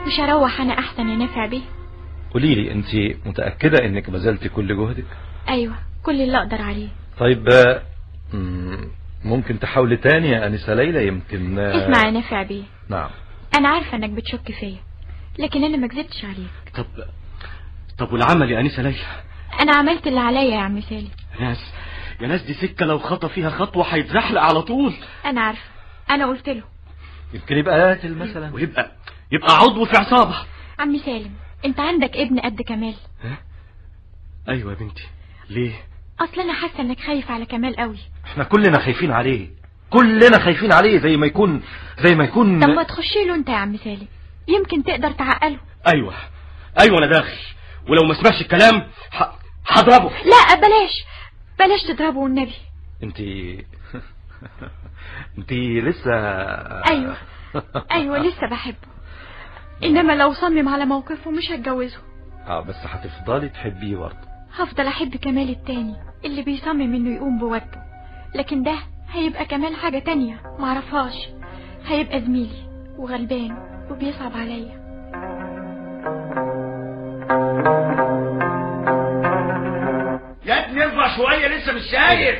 مش هروح انا احسن يا نافع بيه قولي لي انت متأكدة انك بذلت كل جهدك ايوه كل اللي اقدر عليه طيب آه، مم، ممكن تحاولي تاني يا أنسة ليلى يمكن آه، اسمع يا نافع بيه نعم انا عارفه انك بتشك فيا لكن انا ما كذبتش عليك طب طب والعمل يا انسه ليلى انا عملت اللي عليا يا عم سالم يا ناس يا ناس دي سكه لو خطى فيها خطوه هيتزحلق على طول انا عارفه انا قلت له يمكن يبقى قاتل مثلا ويبقى يبقى عضو في عصابه عم سالم انت عندك ابن قد كمال ايوه يا بنتي ليه اصل انا حاسه انك خايف على كمال قوي احنا كلنا خايفين عليه كلنا خايفين عليه زي ما يكون زي ما يكون طب ما تخشي له انت يا عم سالم يمكن تقدر تعقله ايوه ايوه انا داخل ولو ما سمعش الكلام ح- هضربه لا بلاش بلاش تضربه والنبي انت انت لسه ايوه ايوه لسه بحبه انما لو صمم على موقفه مش هتجوزه اه بس هتفضلي تحبيه برضه هفضل احب كمال التاني اللي بيصمم انه يقوم بواجبه لكن ده هيبقى كمال حاجة تانية معرفهاش هيبقى زميلي وغلبان وبيصعب عليا يا ابني ارفع شويه لسه مش شايف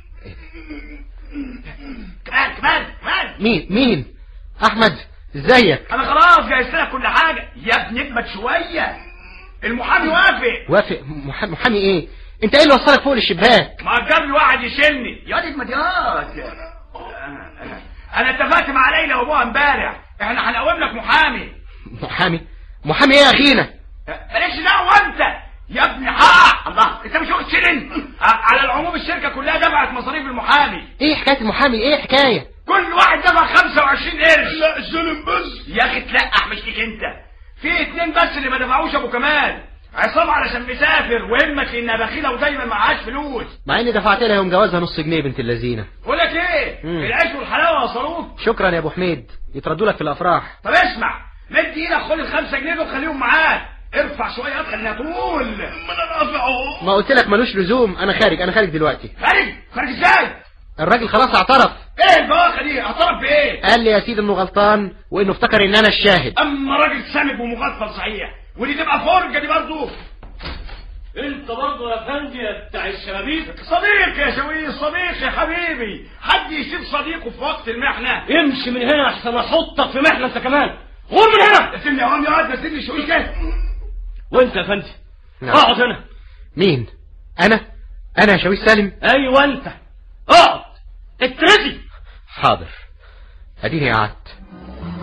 كمان كمان كمان مين مين احمد ازيك انا خلاص جهزت لك كل حاجه يا ابني اجمد شويه المحامي وافق وافق مح- محامي ايه انت ايه اللي وصلك فوق الشباك ما جاب لي واحد يشيلني يا دي اجمد ياض انا اتفقت مع ليلى وابوها امبارح احنا هنقوم لك محامي محامي محامي ايه يا اخينا مالكش دعوه انت يا ابني حق الله انت مش واخد شيلن على العموم الشركه كلها دفعت مصاريف المحامي ايه حكايه المحامي ايه حكايه كل واحد دفع 25 قرش لا ظلم بس يا اخي تلقح مش ليك انت في اتنين بس اللي ما دفعوش ابو كمال عصام علشان مسافر وهمك لانها بخيله ودايما معهاش فلوس مع اني دفعت لها يوم جوازها نص جنيه بنت اللذينه بقول لك ايه مم. العيش والحلاوه وصلوك شكرا يا ابو حميد يتردوا لك في الافراح طب اسمع مد ايدك خد الخمسة جنيه دول خليهم معاك ارفع شويه ادخل انها طول ما انا رافع اهو ما قلت لك ملوش لزوم انا خارج انا خارج دلوقتي خارج خارج ازاي الراجل خلاص اعترف ايه البواخه دي اعترف بايه قال لي يا سيدي انه غلطان وانه افتكر ان انا الشاهد اما راجل سامج ومغفل صحيح ودي تبقى فرجه دي برضه انت برضه يا فندي يا بتاع الشبابيك صديق يا شويش صديق يا حبيبي حد يسيب صديقه في وقت المحنه امشي من هنا عشان احطك في محنه انت كمان غور من هنا سيبني يا عم يا واد سيبني شويش كده وانت يا فندي نعم. اقعد هنا مين انا انا يا شويش سالم ايوه انت اقعد اترزي حاضر اديني قعدت